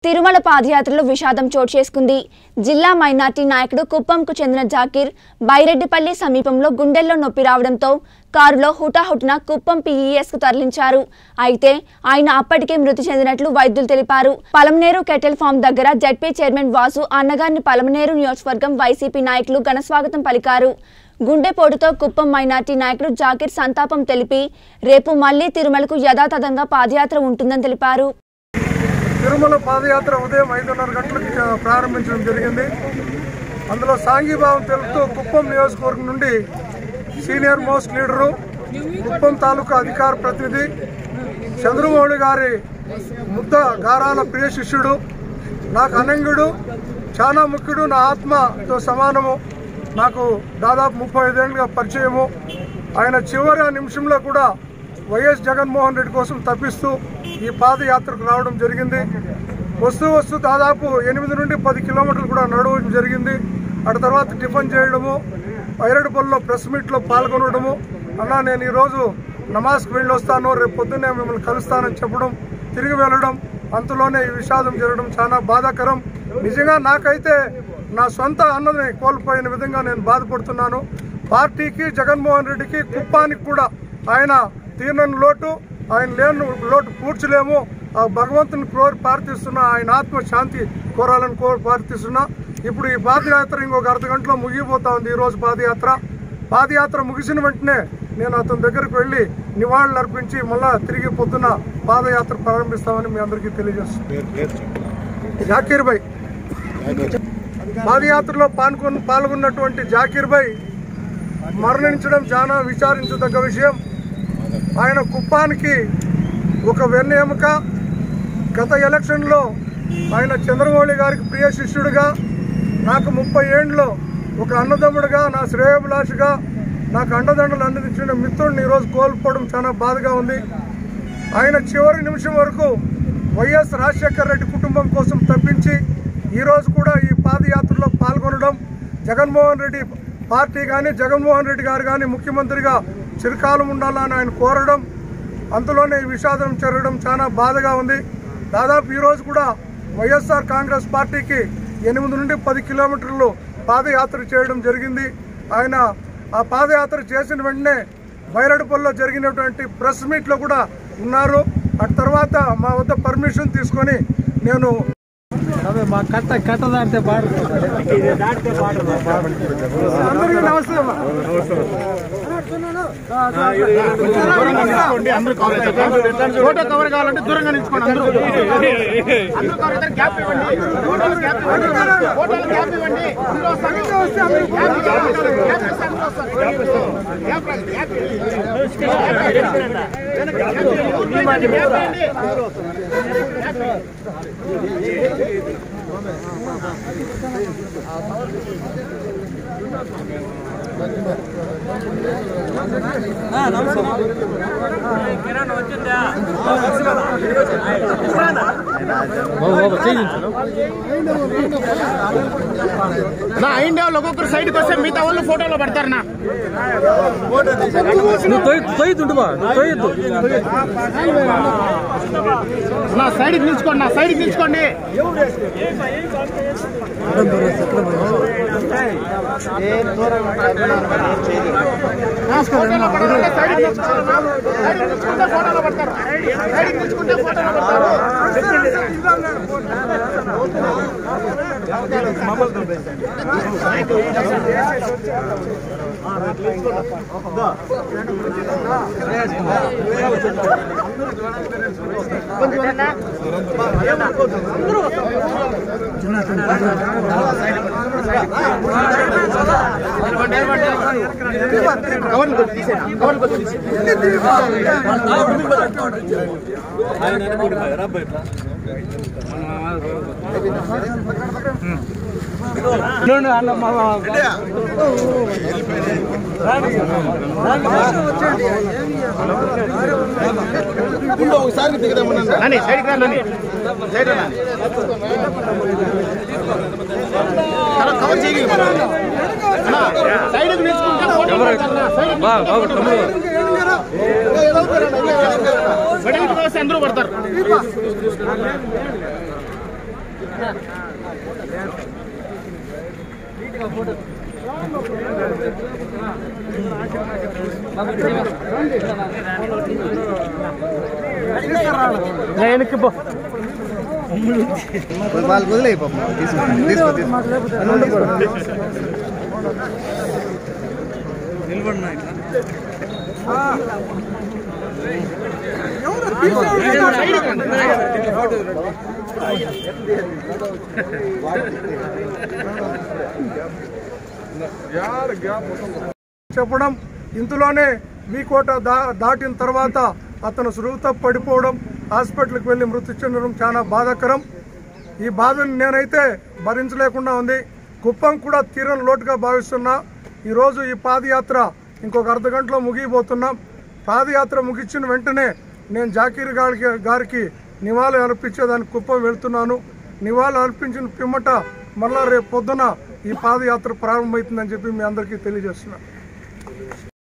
తిరుమల పాదయాత్రలో విషాదం చోటు చేసుకుంది జిల్లా మైనార్టీ నాయకుడు కుప్పంకు చెందిన జాకీర్ బైరెడ్డిపల్లి సమీపంలో గుండెల్లో నొప్పి రావడంతో కారులో హుటాహుటిన కుప్పం పీఈఎస్కు తరలించారు అయితే ఆయన అప్పటికే మృతి చెందినట్లు వైద్యులు తెలిపారు పలమనేరు కెటల్ ఫామ్ దగ్గర జడ్పీ చైర్మన్ వాసు అన్నగారిని పలమనేరు నియోజకవర్గం వైసీపీ నాయకులు ఘనస్వాగతం పలికారు గుండెపోటుతో కుప్పం మైనార్టీ నాయకుడు జాకీర్ సంతాపం తెలిపి రేపు మళ్లీ తిరుమలకు యథాతథంగా పాదయాత్ర ఉంటుందని తెలిపారు తిరుమల పాదయాత్ర ఉదయం ఐదున్నర గంటలకు చ- ప్రారంభించడం జరిగింది అందులో సాంఘీభావం తెలుపుతూ కుప్పం నియోజకవర్గం నుండి సీనియర్ మోస్ట్ లీడరు కుప్పం తాలూకా అధికార ప్రతినిధి చంద్రమౌళి గారి ముద్ద గారాల ప్రియ శిష్యుడు నాకు అనంగుడు చాలా ముఖ్యుడు నా ఆత్మతో సమానము నాకు దాదాపు ముప్పై ఐదేళ్ళుగా పరిచయము ఆయన చివరి నిమిషంలో కూడా వైఎస్ జగన్మోహన్ రెడ్డి కోసం తప్పిస్తూ ఈ పాదయాత్రకు రావడం జరిగింది వస్తూ వస్తూ దాదాపు ఎనిమిది నుండి పది కిలోమీటర్లు కూడా నడవడం జరిగింది అటు తర్వాత టిఫిన్ చేయడము వైరడిపల్లిలో ప్రెస్ మీట్లో పాల్గొనడము అన్నా నేను ఈరోజు నమాజ్కి వెళ్ళి వస్తాను రేపు పొద్దున్నే మిమ్మల్ని కలుస్తానని చెప్పడం తిరిగి వెళ్ళడం అంతలోనే ఈ విషాదం జరగడం చాలా బాధాకరం నిజంగా నాకైతే నా సొంత అన్నని కోల్పోయిన విధంగా నేను బాధపడుతున్నాను పార్టీకి జగన్మోహన్ రెడ్డికి కుప్పానికి కూడా ఆయన తీరని లోటు ఆయన లేని లోటు పూడ్చలేము ఆ భగవంతుని కోరి ప్రార్థిస్తున్నా ఆయన ఆత్మ శాంతి కోరాలని కోరి ప్రార్థిస్తున్నా ఇప్పుడు ఈ పాదయాత్ర ఇంకొక అర్ధ గంటలో ముగిపోతా ఉంది ఈ రోజు పాదయాత్ర పాదయాత్ర ముగిసిన వెంటనే నేను అతని దగ్గరికి వెళ్ళి నివాళులు అర్పించి మళ్ళా తిరిగి పొద్దున పాదయాత్ర ప్రారంభిస్తామని మీ అందరికీ తెలియజేస్తున్నాను జాకీర్ భాయ్ పాదయాత్రలో పాల్గొన్న పాల్గొన్నటువంటి జాకీర్ భాయ్ మరణించడం చాలా విచారించదగ్గ విషయం ఆయన కుప్పానికి ఒక వెన్నెముక గత ఎలక్షన్లో ఆయన చంద్రమౌళి గారికి ప్రియ శిష్యుడిగా నాకు ముప్పై ఏండ్లో ఒక అన్నదమ్ముడిగా నా శ్రేయోభిలాషిగా నాకు అండదండలు అందించిన మిత్రుడిని ఈరోజు కోల్పోవడం చాలా బాధగా ఉంది ఆయన చివరి నిమిషం వరకు వైఎస్ రాజశేఖర రెడ్డి కుటుంబం కోసం తప్పించి ఈరోజు కూడా ఈ పాదయాత్రలో పాల్గొనడం జగన్మోహన్ రెడ్డి పార్టీ కానీ జగన్మోహన్ రెడ్డి గారు కానీ ముఖ్యమంత్రిగా చిరకాలం ఉండాలని ఆయన కోరడం అంతలోనే ఈ విషాదం జరగడం చాలా బాధగా ఉంది దాదాపు ఈరోజు కూడా వైఎస్ఆర్ కాంగ్రెస్ పార్టీకి ఎనిమిది నుండి పది కిలోమీటర్లు పాదయాత్ర చేయడం జరిగింది ఆయన ఆ పాదయాత్ర చేసిన వెంటనే బైరడపల్లిలో జరిగినటువంటి ప్రెస్ మీట్లో కూడా ఉన్నారు అటు తర్వాత మా వద్ద పర్మిషన్ తీసుకొని నేను అదే మా కట్ట కట్ట దాటితే అందరికీ నమస్తే అమ్మా. ఫోటో కవర్ కావాలంటే దూరంగా నిల్చుకోండి అందరూ అందరూ కవర్ ఇద్దరు గ్యాప్ ఇవ్వండి ఫోటోలు గ్యాప్ ఇవ్వండి ఫోటోలు గ్యాప్ ఇవ్వండి అందరూ వస్తారు. గ్యాప్ ఇవ్వండి. గ్యాప్ ఇవ్వండి. గ్యాప్ ఇస్తే అందరూ వస్తారు. గ్యాప్ ఇవ్వండి. గ్యాప్ ఇవ్వండి. గ్యాప్ ఇవ్వండి. గ్యాప్ ఇవ్వండి. గ్యాప్ ఇవ్వండి. నా ఇండియాలో ఒక్కొక్కరు సైడ్కి వస్తే మిగతా వాళ్ళు ఫోటోలో పడతారు నా నువ్వు తొయ్యద్దు బా తొయ్యద్దు నా సైడ్కి నిల్చుకోండి నా సైడ్కి నిల్చుకోండి నా ఫోటోలో పడాలంటే సైడ్కి నిల్చుకోవాలి నా. సైడ్కి నిల్చుకుంటే ఫోటోలో పడతారు సైడ్కి నిల్చుకుంటే ఫోటోలో పడతారు నాని సైడ్కి రా నాని సైడ్ రా నాని కవర్ కవర్ చేయగలి సైడ్కి నిల్చుకుంటే ఫోటో పడతారు నా. సైడ్కి బా బాబు తమ్ముడు వెడల్పుగా వస్తే అందరూ పడతారు వెనక్కి పో వాళ్ళు వదిలేయి పాపం తీసుకో తీసుకో తీసుకో చెప్పడం ఇందులోనే మీకోట దా దాటిన తర్వాత అతను శృత పడిపోవడం హాస్పిటల్కి వెళ్ళి మృతి చెందడం చాలా బాధాకరం ఈ బాధను నేనైతే భరించలేకుండా ఉంది కుప్పం కూడా తీరని లోటుగా భావిస్తున్నా ఈరోజు ఈ పాదయాత్ర ఇంకొక అర్ధ గంటలో ముగిపోతున్నాం పాదయాత్ర ముగించిన వెంటనే నేను జాకీర్ గారికి గారికి నివాళి అర్పించేదానికి కుప్పం వెళ్తున్నాను నివాళి అర్పించిన పిమ్మట మళ్ళా రేపు పొద్దున ఈ పాదయాత్ర ప్రారంభమవుతుందని చెప్పి మీ అందరికీ తెలియజేస్తున్నాను